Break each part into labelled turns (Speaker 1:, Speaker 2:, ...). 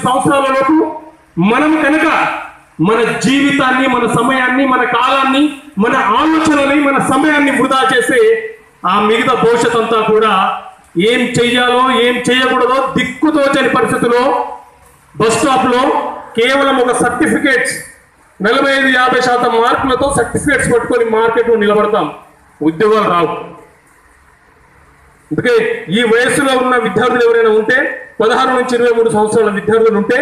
Speaker 1: సంవత్సరాల లోపు మనం కనుక మన జీవితాన్ని మన సమయాన్ని మన కాలాన్ని మన ఆలోచనని మన సమయాన్ని వృధా చేస్తే ఆ మిగతా భవిష్యత్ అంతా కూడా ఏం చెయ్యాలో ఏం చేయకూడదో దిక్కుతోచని పరిస్థితిలో బస్ స్టాప్ లో కేవలం ఒక సర్టిఫికేట్స్ నలభై ఐదు యాభై శాతం మార్కులతో సర్టిఫికేట్స్ పట్టుకొని మార్కెట్లో నిలబడతాం ఉద్యోగాలు రావు అందుకే ఈ వయస్సులో ఉన్న విద్యార్థులు ఎవరైనా ఉంటే పదహారు నుంచి ఇరవై మూడు సంవత్సరాల విద్యార్థులు ఉంటే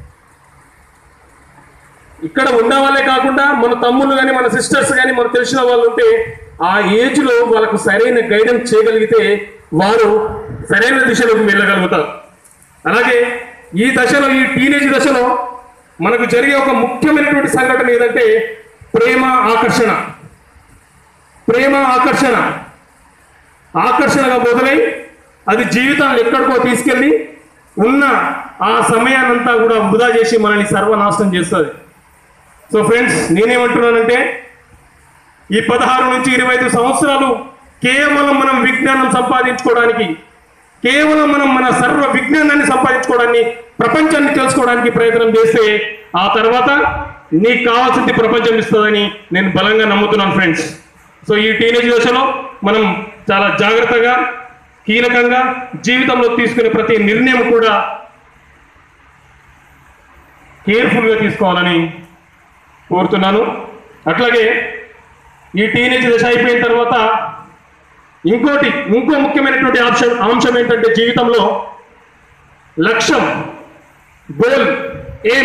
Speaker 1: ఇక్కడ ఉన్న వాళ్ళే కాకుండా మన తమ్ముళ్ళు కానీ మన సిస్టర్స్ కానీ మనకు తెలిసిన వాళ్ళు ఉంటే ఆ ఏజ్ లో వాళ్ళకు సరైన గైడెన్స్ చేయగలిగితే వారు సరైన దిశలోకి వెళ్ళగలుగుతారు అలాగే ఈ దశలో ఈ టీనేజ్ దశలో మనకు జరిగే ఒక ముఖ్యమైనటువంటి సంఘటన ఏదంటే ప్రేమ ఆకర్షణ ప్రేమ ఆకర్షణ ఆకర్షణగా మొదలై అది జీవితాన్ని ఎక్కడికో తీసుకెళ్ళి ఉన్న ఆ సమయాన్నంతా కూడా వృధా చేసి మనల్ని సర్వనాశనం చేస్తుంది సో ఫ్రెండ్స్ నేనేమంటున్నానంటే ఈ పదహారు నుంచి ఇరవై ఐదు సంవత్సరాలు కేవలం మనం విజ్ఞానం సంపాదించుకోవడానికి కేవలం మనం మన సర్వ విజ్ఞానాన్ని సంపాదించుకోవడానికి ప్రపంచాన్ని తెలుసుకోవడానికి ప్రయత్నం చేస్తే ఆ తర్వాత నీకు కావాల్సింది ప్రపంచం ఇస్తుందని నేను బలంగా నమ్ముతున్నాను ఫ్రెండ్స్ సో ఈ టీనేజ్ దశలో మనం చాలా జాగ్రత్తగా కీలకంగా జీవితంలో తీసుకునే ప్రతి నిర్ణయం కూడా కేర్ఫుల్గా తీసుకోవాలని కోరుతున్నాను అట్లాగే ఈ టీనేజ్ దశ అయిపోయిన తర్వాత ఇంకోటి ఇంకో ముఖ్యమైనటువంటి అంశం అంశం ఏంటంటే జీవితంలో లక్ష్యం గోల్ ఏం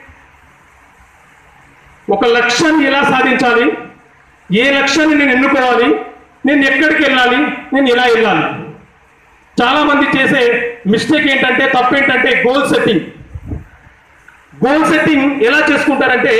Speaker 1: ఒక లక్ష్యాన్ని ఎలా సాధించాలి ఏ లక్ష్యాన్ని నేను ఎన్నుకోవాలి నేను ఎక్కడికి వెళ్ళాలి నేను ఎలా వెళ్ళాలి చాలా మంది చేసే మిస్టేక్ ఏంటంటే తప్పు ఏంటంటే గోల్ సెట్టింగ్ గోల్ సెట్టింగ్ ఎలా చేసుకుంటారంటే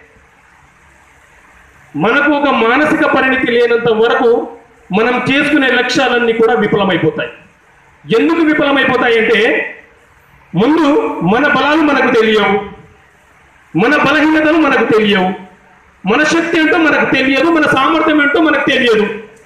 Speaker 1: మనకు ఒక మానసిక పరిణితి లేనంత వరకు మనం చేసుకునే లక్ష్యాలన్నీ కూడా విఫలమైపోతాయి ఎందుకు విఫలమైపోతాయి అంటే ముందు మన బలాలు మనకు తెలియవు మన బలహీనతలు మనకు తెలియవు మన శక్తి ఏంటో మనకు తెలియదు మన సామర్థ్యం ఏంటో మనకు తెలియదు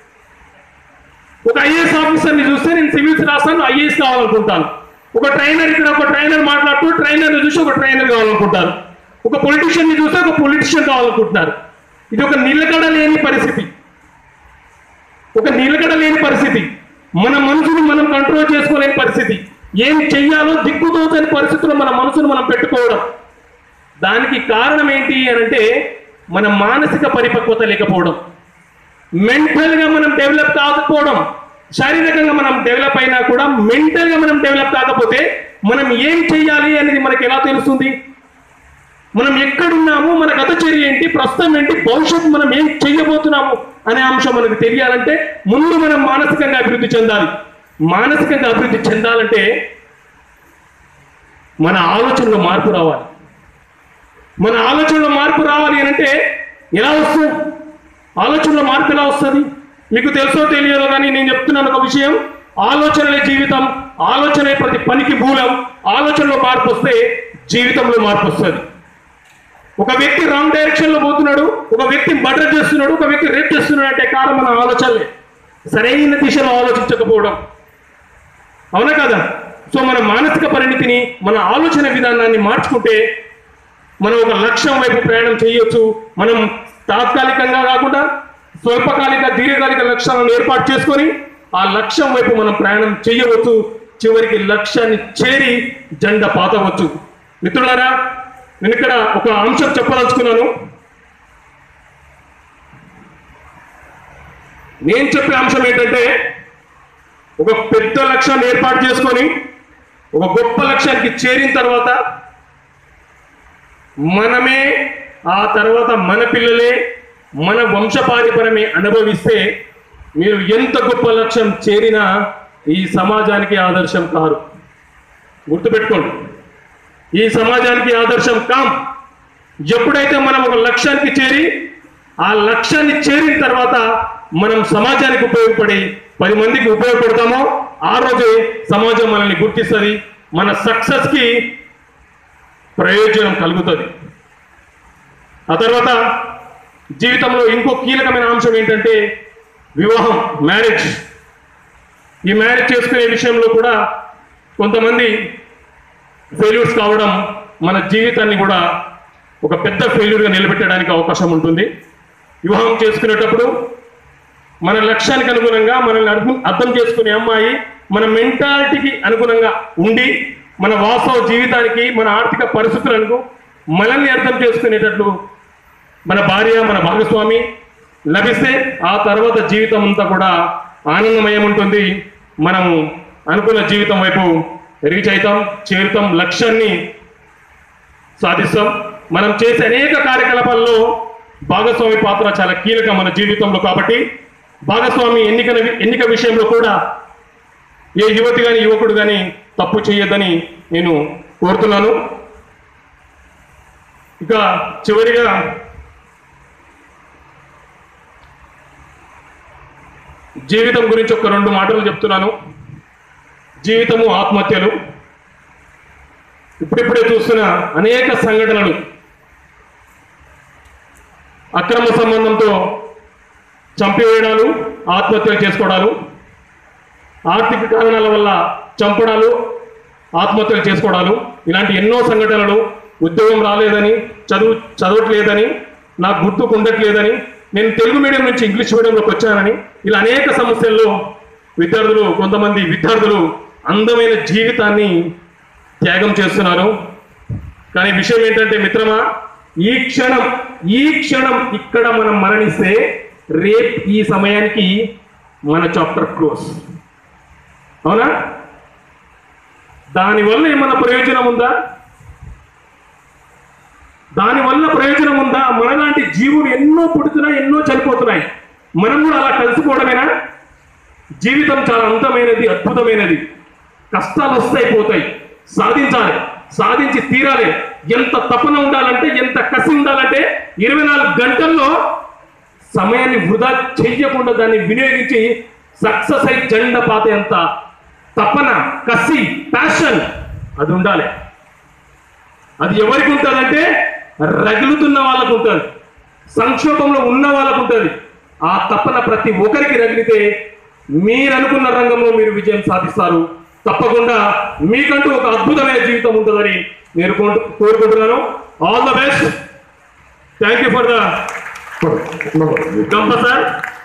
Speaker 1: ఒక ఐఏఎస్ ఆఫీసర్ని చూస్తే నేను సివిల్స్ రాస్తాను ఐఏఎస్ కావాలనుకుంటాను ఒక ట్రైనర్ ఇక్కడ ఒక ట్రైనర్ మాట్లాడుతూ ట్రైనర్ని చూసి ఒక ట్రైనర్ కావాలనుకుంటారు ఒక పొలిటీషియన్ని చూస్తే ఒక పొలిటీషియన్ కావాలనుకుంటున్నారు ఇది ఒక నిలకడ లేని పరిస్థితి ఒక నిలకడ లేని పరిస్థితి మన మనసును మనం కంట్రోల్ చేసుకోలేని పరిస్థితి ఏం చెయ్యాలో దిక్కుతోచని పరిస్థితుల్లో మన మనసును మనం పెట్టుకోవడం దానికి కారణం ఏంటి అని అంటే మన మానసిక పరిపక్వత లేకపోవడం మెంటల్ గా మనం డెవలప్ కాకపోవడం శారీరకంగా మనం డెవలప్ అయినా కూడా మెంటల్ గా మనం డెవలప్ కాకపోతే మనం ఏం చెయ్యాలి అనేది మనకి ఎలా తెలుస్తుంది మనం ఎక్కడున్నాము మన గత చర్య ఏంటి ప్రస్తుతం ఏంటి భవిష్యత్తు మనం ఏం చెయ్యబోతున్నాము అనే అంశం మనకు తెలియాలంటే ముందు మనం మానసికంగా అభివృద్ధి చెందాలి మానసికంగా అభివృద్ధి చెందాలంటే మన ఆలోచనలో మార్పు రావాలి మన ఆలోచనలో మార్పు రావాలి అని అంటే ఎలా వస్తుంది ఆలోచనలో మార్పు ఎలా వస్తుంది మీకు తెలుసో తెలియదో కానీ నేను చెప్తున్నాను ఒక విషయం ఆలోచనలే జీవితం ఆలోచనే ప్రతి పనికి మూలం ఆలోచనలో మార్పు వస్తే జీవితంలో మార్పు వస్తుంది ఒక వ్యక్తి రాంగ్ డైరెక్షన్ లో పోతున్నాడు ఒక వ్యక్తి మర్డర్ చేస్తున్నాడు ఒక వ్యక్తి రేప్ చేస్తున్నాడు అంటే కారణం మన ఆలోచనలే సరైన దిశలో ఆలోచించకపోవడం అవునా కదా సో మన మానసిక పరిణితిని మన ఆలోచన విధానాన్ని మార్చుకుంటే మనం ఒక లక్ష్యం వైపు ప్రయాణం చేయొచ్చు మనం తాత్కాలికంగా కాకుండా స్వల్పకాలిక దీర్ఘకాలిక లక్ష్యాలను ఏర్పాటు చేసుకొని ఆ లక్ష్యం వైపు మనం ప్రయాణం చేయవచ్చు చివరికి లక్ష్యాన్ని చేరి జెండ పాతవచ్చు మిత్రులారా నేను ఇక్కడ ఒక అంశం చెప్పదలుచుకున్నాను నేను చెప్పే అంశం ఏంటంటే ఒక పెద్ద లక్ష్యాన్ని ఏర్పాటు చేసుకొని ఒక గొప్ప లక్ష్యానికి చేరిన తర్వాత మనమే ఆ తర్వాత మన పిల్లలే మన వంశపారిపరమే అనుభవిస్తే మీరు ఎంత గొప్ప లక్ష్యం చేరినా ఈ సమాజానికి ఆదర్శం కారు గుర్తుపెట్టుకోండి ఈ సమాజానికి ఆదర్శం కాం ఎప్పుడైతే మనం ఒక లక్ష్యానికి చేరి ఆ లక్ష్యాన్ని చేరిన తర్వాత మనం సమాజానికి ఉపయోగపడి పది మందికి ఉపయోగపడతామో ఆ రోజే సమాజం మనల్ని గుర్తిస్తుంది మన సక్సెస్కి ప్రయోజనం కలుగుతుంది ఆ తర్వాత జీవితంలో ఇంకో కీలకమైన అంశం ఏంటంటే వివాహం మ్యారేజ్ ఈ మ్యారేజ్ చేసుకునే విషయంలో కూడా కొంతమంది ఫెయిల్యూర్స్ కావడం మన జీవితాన్ని కూడా ఒక పెద్ద ఫెయిల్యూర్గా నిలబెట్టడానికి అవకాశం ఉంటుంది వివాహం చేసుకునేటప్పుడు మన లక్ష్యానికి అనుగుణంగా మనల్ని అర్థం అర్థం చేసుకునే అమ్మాయి మన మెంటాలిటీకి అనుగుణంగా ఉండి మన వాస్తవ జీవితానికి మన ఆర్థిక పరిస్థితులకు మనల్ని అర్థం చేసుకునేటట్లు మన భార్య మన భాగస్వామి లభిస్తే ఆ తర్వాత జీవితం అంతా కూడా ఆనందమయం ఉంటుంది మనము అనుకున్న జీవితం వైపు రీచ్ అవుతాం చేరుతాం లక్ష్యాన్ని సాధిస్తాం మనం చేసే అనేక కార్యకలాపాల్లో భాగస్వామి పాత్ర చాలా కీలకం మన జీవితంలో కాబట్టి భాగస్వామి ఎన్నిక ఎన్నిక విషయంలో కూడా ఏ యువతి కానీ యువకుడు కానీ తప్పు చేయొద్దని నేను కోరుతున్నాను ఇక చివరిగా జీవితం గురించి ఒక రెండు మాటలు చెప్తున్నాను జీవితము ఆత్మహత్యలు ఇప్పుడిప్పుడే చూస్తున్న అనేక సంఘటనలు అక్రమ సంబంధంతో చంపివేయడాలు ఆత్మహత్యలు చేసుకోవడాలు ఆర్థిక కారణాల వల్ల చంపడాలు ఆత్మహత్యలు చేసుకోవడాలు ఇలాంటి ఎన్నో సంఘటనలు ఉద్యోగం రాలేదని చదువు చదవట్లేదని నాకు గుర్తుకు ఉండట్లేదని నేను తెలుగు మీడియం నుంచి ఇంగ్లీష్ మీడియంలోకి వచ్చానని ఇలా అనేక సమస్యల్లో విద్యార్థులు కొంతమంది విద్యార్థులు అందమైన జీవితాన్ని త్యాగం చేస్తున్నారు కానీ విషయం ఏంటంటే మిత్రమా ఈ క్షణం ఈ క్షణం ఇక్కడ మనం మరణిస్తే రేప్ ఈ సమయానికి మన చాప్టర్ క్లోజ్ అవునా దానివల్ల ఏమన్నా ప్రయోజనం ఉందా దానివల్ల ప్రయోజనం ఉందా మనలాంటి జీవులు ఎన్నో పుడుతున్నాయి ఎన్నో చనిపోతున్నాయి మనం కూడా అలా కలిసిపోవడమేనా జీవితం చాలా అంతమైనది అద్భుతమైనది కష్టాలు వస్తాయి పోతాయి సాధించాలి సాధించి తీరాలి ఎంత తపన ఉండాలంటే ఎంత కసి ఉండాలంటే ఇరవై నాలుగు గంటల్లో సమయాన్ని వృధా చెయ్యకుండా దాన్ని వినియోగించి సక్సెస్ అయి జెండ పాతేంత తపన కసి ప్యాషన్ అది ఉండాలి అది ఎవరికి ఉంటుందంటే రగులుతున్న వాళ్ళకు ఉంటుంది సంక్షోభంలో ఉన్న వాళ్ళకు ఉంటుంది ఆ తపన ప్రతి ఒక్కరికి రగిలితే మీరు అనుకున్న రంగంలో మీరు విజయం సాధిస్తారు తప్పకుండా మీకంటూ ఒక అద్భుతమైన జీవితం ఉంటుందని నేను కోరు- కోరుకుంటున్నాను all the best thank you for the గంప సార్